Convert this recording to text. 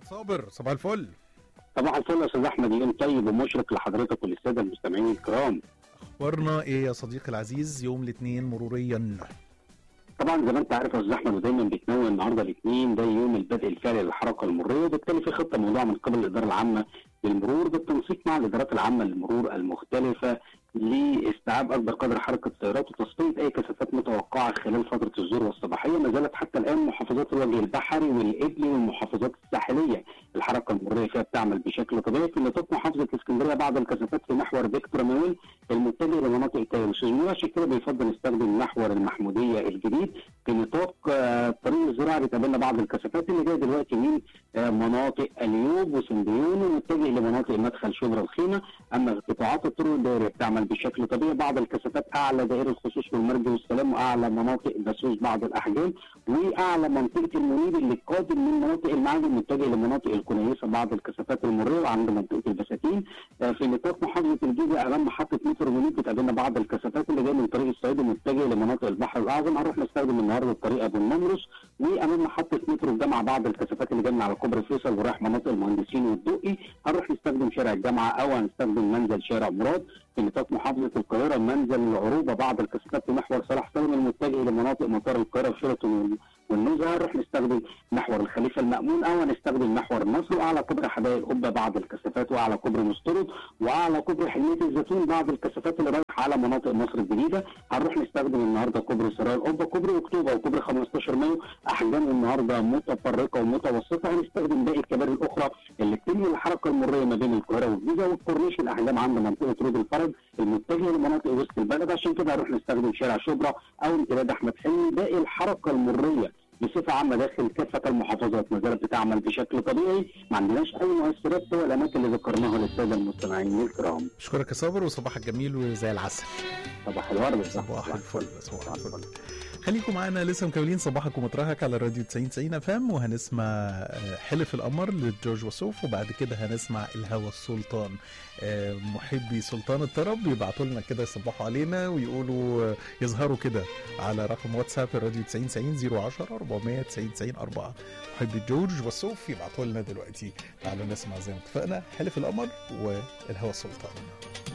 سيد صابر صباح الفل صباح الفل يا استاذ احمد يوم طيب ومشرق لحضرتك وللساده المستمعين الكرام اخبارنا ايه يا صديقي العزيز يوم الاثنين مروريا طبعا زي ما انت عارف يا استاذ احمد ودايما بيتناول النهارده الاثنين ده يوم البدء الفعلي للحركه المروريه وبالتالي في خطه موضوعه من قبل الاداره العامه للمرور بالتنسيق مع الادارات العامه للمرور المختلفه لاستيعاب اكبر قدر حركه السيارات وتصفيه اي كثافات متوقعه خلال فتره الذروه الصباحيه ما زالت حتى الان محافظات الوجه البحري والابلي والمحافظات الساحليه الحركه المروريه فيها بتعمل بشكل طبيعي في نطاق محافظه اسكندريه بعض الكثافات في محور فيكتور ماويل المتجه لمناطق تايل الشجنيه عشان كده بيفضل نستخدم محور المحموديه الجديد في نطاق آه، الطريق الزراعي بتقابلنا بعض الكثافات اللي جايه دلوقتي من آه، مناطق اليوب وسنديون ومتجه لمناطق مدخل شبرا الخيمه اما قطاعات الطرق الدائريه بتعمل بشكل طبيعي بعض الكثافات اعلى دائري الخصوص والمرج والسلام واعلى مناطق بسوس بعض الاحجام واعلى منطقه المنيب اللي قادم من مناطق المعادي متجه لمناطق الكنيسه بعض الكثافات المريه وعند منطقه البساتين آه، في نطاق محافظه الجيزه امام محطه مترو منيب بتقابلنا بعض الكثافات اللي جايه من طريق الصعيد متجه لمناطق البحر الاعظم هنروح نستخدم النهارده الطريق ابو النمرس وامام محطه مترو الجامعه بعض الكثافات اللي جايه من على كوبري فيصل ورايح مناطق المهندسين والدقي هنروح نستخدم شارع الجامعه او هنستخدم منزل شارع مراد في نطاق محافظه القاهره منزل العروبه بعض الكثافات في محور صلاح سالم المتجه لمناطق مطار القاهره وشيراتون والنزهه هنروح نستخدم محور الخليفه المامون او هنستخدم محور النصر واعلى كوبري حدائق القبه بعض الكثافات واعلى كوبري مسترد واعلى كوبري حلميه الزيتون بعض الكثافات اللي رايحه على مناطق مصر الجديده هنروح نستخدم النهارده كوبري سرايا القبه كوبري اكتوبر وكوبري 15 مايو احجام النهارده متفرقه ومتوسطه هنستخدم باقي الكباري الاخرى اللي بتنهي الحركه المريه ما بين القاهره والجيزه والكورنيش الاحجام عند منطقه رود الفرج المتجهه لمناطق وسط البلد عشان كده هنروح نستخدم شارع شبرا او امتداد احمد حلمي باقي الحركه المريه بصفه عامه داخل كافه المحافظات ما زالت بتعمل بشكل طبيعي ما عندناش اي مؤثرات سوى الاماكن اللي ذكرناها للساده المستمعين الكرام اشكرك يا صابر وصباحك جميل وزي العسل صباح الورد صباح الفل صباح الفل خليكم معانا لسه مكملين صباحك ومطرحك على راديو 90 90 اف ام وهنسمع آه، حلف القمر لجورج وسوف وبعد كده هنسمع الهوى السلطان آه، محبي سلطان الطرب يبعتوا لنا كده يصبحوا علينا ويقولوا آه، يظهروا كده على رقم واتساب الراديو 90 90 010 490 90 4 محبي جورج وسوف يبعتوا لنا دلوقتي تعالوا نسمع زي ما اتفقنا حلف القمر والهوى السلطان